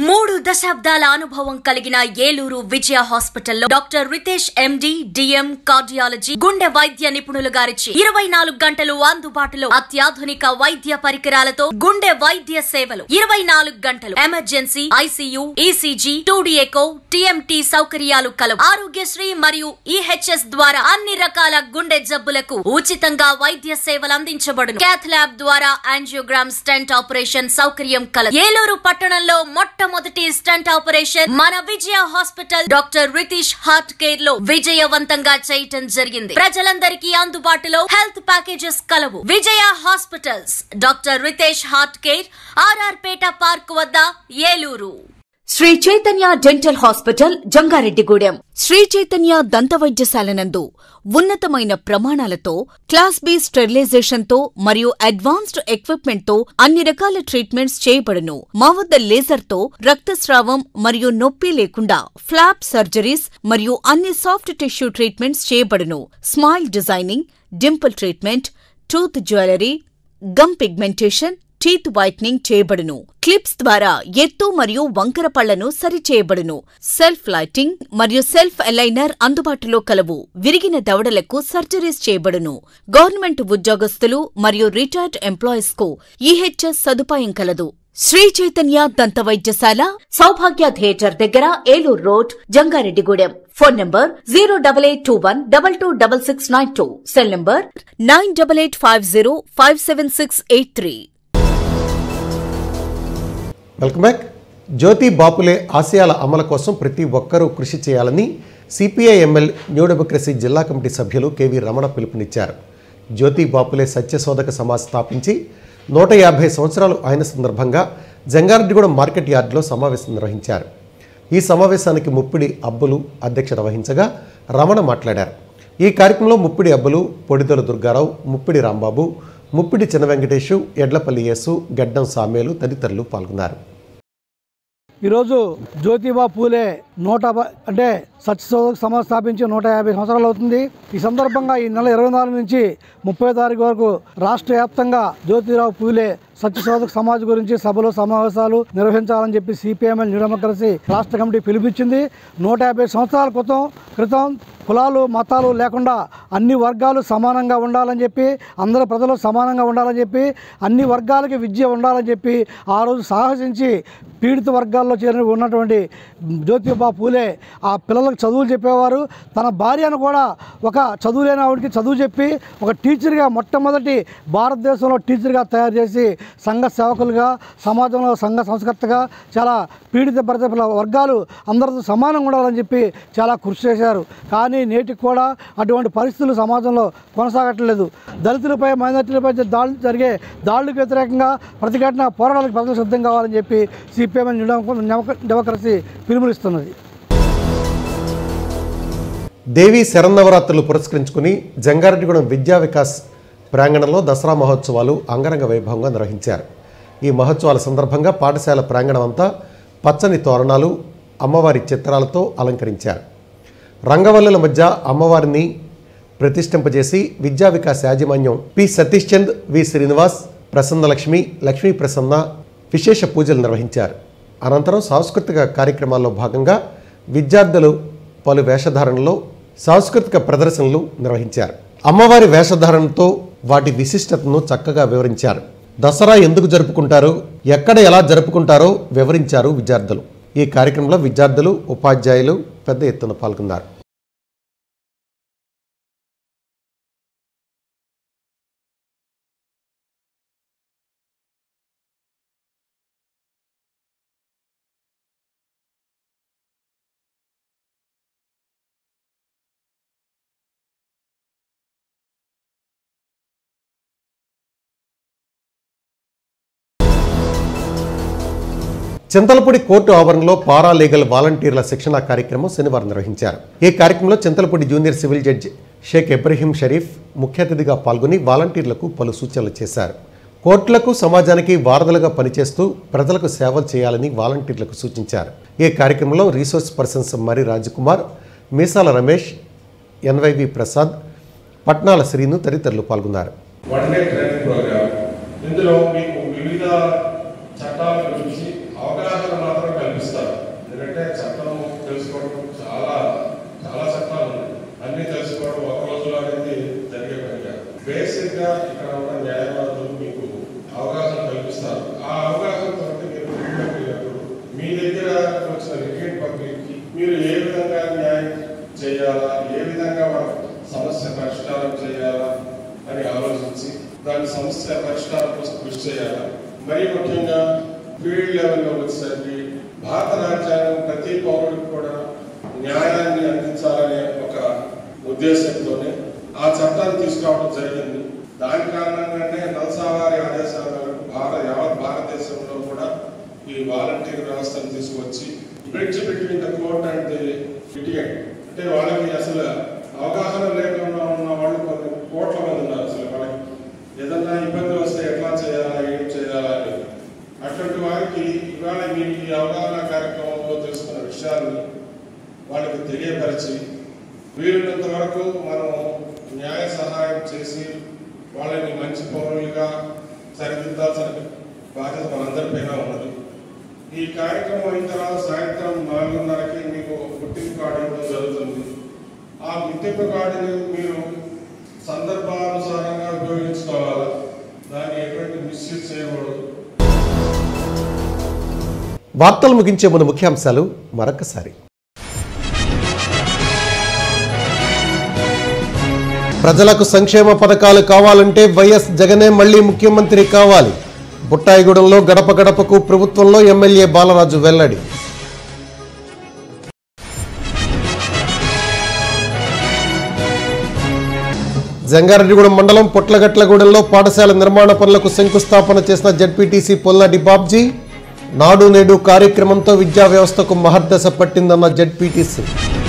Speaker 19: మూడు దశాబ్దాల అనుభవం కలిగిన ఏలూరు విజయ హాస్పిటల్లో doctor Ritesh MD DM cardiology గుండె వైద్య నిపుణులు గారిచి ఇరవై నాలుగు గంటలు అందుబాటులో అత్యాధునిక వైద్య పరికరాలతో గుండె వైద్య సేవలు ఇరవై నాలుగు గంటలు emergency ICU ECG two D echo TMT సౌకర్యాలు కలవు ఆరోగ్యశ్రీ మరియు ఈహెచ్ఎస్ ద్వారా అన్ని రకాల గుండె జబ్బులకు ఉచితంగా వైద్య సేవలు అందించబడును క్యాథ్ ల్యాబ్ ద్వారా యాంజియోగ్రామ్ స్టెంట్ ఆపరేషన్ సౌకర్యం కలదు ఏలూరు పట్టణంలో మొట్టమొదటి స్టంట్ ఆపరేషన్ మన Vijaya hospital doctor Ritish heart care లో విజయవంతంగా చేయటం జరిగింది ప్రజలందరికీ అందుబాటులో హెల్త్ ప్యాకేజెస్ కలవు Vijaya hospitals doctor Ritesh heart care RR Peta park వద్ద ఏలూరు
Speaker 2: శ్రీ చైతన్య డెంటల్ హాస్పిటల్ జంగారెడ్డిగూడెం శ్రీ చైతన్య దంత వైద్యశాల నందు ఉన్నతమైన ప్రమాణాలతో క్లాస్ బి స్టెరిలైజేషన్ తో మరియు అడ్వాన్స్డ్ ఎక్విప్మెంట్ తో అన్ని రకాల ట్రీట్మెంట్స్ చేయబడును మా వద్ద లేజర్ తో రక్తస్రావం మరియు నొప్పి లేకుండా ఫ్లాప్ సర్జరీస్ మరియు అన్ని సాఫ్ట్ టిష్యూ ట్రీట్మెంట్స్ చేయబడును smile designing dimple treatment tooth jewellery gum pigmentation teeth whitening చేయబడును క్లిప్స్ ద్వారా ఎత్తు మరియు వంకర పళ్లను సరిచేయబడును సెల్ఫ్ లైటింగ్ మరియు సెల్ఫ్ అలైనర్ అందుబాటులో కలవు విరిగిన దవడలకు సర్జరీస్ చేయబడును గవర్నమెంట్ ఉద్యోగస్తులు మరియు రిటైర్డ్ ఎంప్లాయీస్ కు ఈహెచ్ఎస్ సదుపాయం కలదు శ్రీ చైతన్య దంత వైద్యశాల సౌభాగ్య థియేటర్ దగ్గర Eluru road Jangareddygudem phone number zero double eight two one double two double six nine two cell number nine double eight five zero five seven six eight three
Speaker 1: welcome back Jyoti Bapule ఆశయాల అమలు కోసం ప్రతి ఒక్కరూ కృషి చేయాలని సిపిఐ ఎంఎల్ న్యూ డెమోక్రసీ జిల్లా కమిటీ సభ్యులు కెవి రమణ పిలుపునిచ్చారు జ్యోతి బాపులే సత్యశోధక సమాజ్ స్థాపించి నూట యాభై సంవత్సరాలు అయిన సందర్భంగా జంగారెడ్డిగూడెం మార్కెట్ యార్డులో సమావేశం నిర్వహించారు ఈ సమావేశానికి ముప్పిడి అబ్బులు అధ్యక్షత వహించగా రమణ మాట్లాడారు ఈ కార్యక్రమంలో ముప్పిడి అబ్బులు పొడిదొల దుర్గారావు ముప్పిడి రాంబాబు ముప్పిడి చిన్న వెంకటేషు ఎడ్లపల్లి యేసు గడ్డం సామేలు తదితరులు పాల్గొన్నారు
Speaker 13: ఈరోజు జ్యోతిబా పూలే నూట బ- అంటే సత్యశోధక సమాజ్ స్థాపించి నూట యాభై సంవత్సరాలు అవుతుంది ఈ సందర్భంగా ఈ నెల ఇరవై నాలుగు నుంచి ముప్పై తారీఖు వరకు రాష్ట్ర వ్యాప్తంగా జ్యోతిరావు పూలే సత్యశోధక సమాజ్ గురించి సభలు సమావేశాలు నిర్వహించాలని చెప్పి సిపిఎంఎల్ న్యూ డెమోక్రసీ రాష్ట్ర కమిటీ పిలిపించింది నూట యాభై సంవత్సరాల క్రితం క్రితం కులాలు మతాలు లేకుండా అన్ని వర్గాలు సమానంగా ఉండాలని చెప్పి అందరు ప్రజలు సమానంగా ఉండాలని చెప్పి అన్ని వర్గాలకి విద్య ఉండాలని చెప్పి ఆ రోజు సాహసించి పీడిత వర్గాల్లో చేరి ఉన్నటువంటి జ్యోతిబా పూలే ఆ పిల్లలకు చదువులు చెప్పేవారు తన భార్యను కూడా ఒక చదువు లేని ఆవిడకి చదువు చెప్పి ఒక టీచర్గా మొట్టమొదటి భారతదేశంలో టీచర్గా తయారు చేసి సంఘ సేవకులుగా సమాజంలో సంఘ సంస్కర్తగా చాలా పీడిత పరిత వర్గాలు అందరితో సమానంగా ఉండాలని చెప్పి చాలా కృషి చేశారు కానీ నేటికి కూడా అటువంటి పరిస్థితులు సమాజంలో కొనసాగట్లేదు దళితులపై మైనార్టీలపై దాడులు జరిగే దాడులకు వ్యతిరేకంగా ప్రతిఘటన పోరాటాలకు ప్రజలు సిద్ధం కావాలని చెప్పి సిపిఎం డెమోక్రసీ పిలుపునిస్తున్నది
Speaker 1: దేవి శరన్నవరాత్రులు పురస్కరించుకుని జంగారెడ్డిగూడెం విద్యా వికాస్ ప్రాంగణంలో దసరా మహోత్సవాలు అంగరంగ వైభవంగా నిర్వహించారు ఈ మహోత్సవాల సందర్భంగా పాఠశాల ప్రాంగణం అంతా పచ్చని తోరణాలు అమ్మవారి చిత్రాలతో అలంకరించారు రంగవల్లుల మధ్య అమ్మవారిని ప్రతిష్ఠింపజేసి విద్యా వికాస్ యాజమాన్యం పి సతీష్ చంద్ వి శ్రీనివాస్ ప్రసన్నలక్ష్మి లక్ష్మీ ప్రసన్న విశేష పూజలు నిర్వహించారు అనంతరం సాంస్కృతిక కార్యక్రమాల్లో భాగంగా విద్యార్థులు పలు వేషధారణలో సాంస్కృతిక ప్రదర్శనలు నిర్వహించారు అమ్మవారి వేషధారణతో వాటి విశిష్టతను చక్కగా వివరించారు దసరా ఎందుకు జరుపుకుంటారో ఎక్కడ ఎలా జరుపుకుంటారో వివరించారు విద్యార్థులు ఈ కార్యక్రమంలో విద్యార్థులు ఉపాధ్యాయులు పెద్ద ఎత్తున పాల్గొన్నారు చింతలపూడి కోర్టు ఆవరణలో పారా లీగల్ వాలంటీర్ల శిక్షణ కార్యక్రమం శనివారం నిర్వహించారు ఈ కార్యక్రమంలో Chintalapudi junior civil judge Shaikh Ibrahim Sharif ముఖ్య అతిథిగా పాల్గొని వాలంటీర్లకు పలు సూచనలు చేశారు కోర్టులకు సమాజానికి వారధులుగా పనిచేస్తూ ప్రజలకు సేవలు చేయాలని వాలంటీర్లకు సూచించారు ఈ కార్యక్రమంలో రీసోర్స్ పర్సన్స్ మరి రాజకుమార్ మీసాల రమేష్ ఎన్వైవి ప్రసాద్ పట్నాల శ్రీను తదితరులు పాల్గొన్నారు
Speaker 20: వన్ డే ట్రైనింగ్ ప్రోగ్రామ్ ఇందులో మీకు వివిధ చట్టాల గురించి అవగాహన మాత్రం కల్పిస్తారు చేయాలా ఏ విధంగా మనం సమస్య పరిష్కారం చేయాలా అని ఆలోచించి దాని సమస్య పరిష్కారం కోసం కృషి చేయాలా మరీ ముఖ్యంగా ఫీల్డ్ లెవెల్లో వచ్చేసరికి భారత రాజ్యాంగం ప్రతి పౌరుడికి కూడా న్యాయాన్ని అందించాలనే ఒక ఉద్దేశంతోనే ఆ చట్టాన్ని తీసుకురావడం జరిగింది దాని కారణంగానే నల్సావారి ఆదేశాల మేరకు భారత యావత్ భారతదేశంలో కూడా ఈ వాలంటీర్ వ్యవస్థను తీసుకొచ్చి bridge between the court and the litigant అంటే వాళ్ళకి అసలు అవగాహన లేకుండా ఉన్న వాళ్ళు కొన్ని కోట్ల మంది ఉన్నారు అసలు వాళ్ళకి ఏదన్నా ఇబ్బంది వస్తే ఎట్లా చేయాలా ఏం చేయాలా అని అటువంటి వారికి ఇవాళ మీ ఈ అవగాహన కార్యక్రమంలో తెలుసుకున్న విషయాన్ని వాళ్ళకి తెలియపరిచి వీలున్నంత వరకు మనం న్యాయ సహాయం చేసి వాళ్ళని మంచి పౌరులుగా సరిదిద్దాల్సిన బాధ్యత మనందరిపైన ఉన్నది ఈ కార్యక్రమం అయిన తర్వాత సాయంత్రం నాలుగున్నరకి మీకు ఒక గుర్తింపు కార్డు ఇవ్వడం జరుగుతుంది ఆ గుర్తింపు కార్డుని మీరు సందర్భానుసారంగా ఉపయోగించుకోవాలి దాన్ని ఎటువంటి మిస్యూజ్ చేయకూడదు
Speaker 1: వార్తలు ముగించే ముందు ముఖ్యాంశాలు మరొకసారి ప్రజలకు సంక్షేమ పథకాలు కావాలంటే వైఎస్ జగనే మళ్లీ ముఖ్యమంత్రి కావాలి బుట్టాయిగూడెంలో గడప గడపకు ప్రభుత్వంలో ఎమ్మెల్యే బాలరాజు వెల్లడి జంగారెడ్డిగూడెం మండలం పొట్లగట్లగూడెంలో పాఠశాల నిర్మాణ పనులకు శంకుస్థాపన చేసిన జడ్పీటీసీ పొల్లడి బాబ్జీ నాడు నేడు కార్యక్రమంతో విద్యా వ్యవస్థకు మహర్దశ పట్టిందన్న జడ్పీటీసీ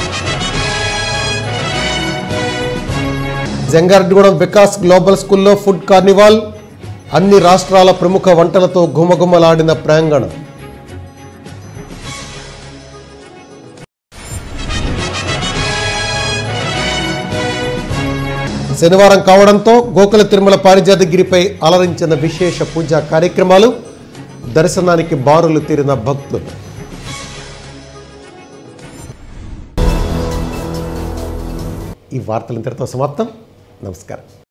Speaker 1: జంగారెడ్డిగూడెం వికాస్ గ్లోబల్ స్కూల్లో ఫుడ్ కార్నివాల్ అన్ని రాష్ట్రాల ప్రముఖ వంటలతో గుమగుమలాడిన ప్రాంగణం శనివారం కావడంతో గోకుల తిరుమల పారిజాతగిరిపై అలరించిన విశేష పూజా కార్యక్రమాలు దర్శనానికి బారులు తీరిన భక్తులు ఈ వార్తలు ఇంతటితో సమాప్తం నమస్కారం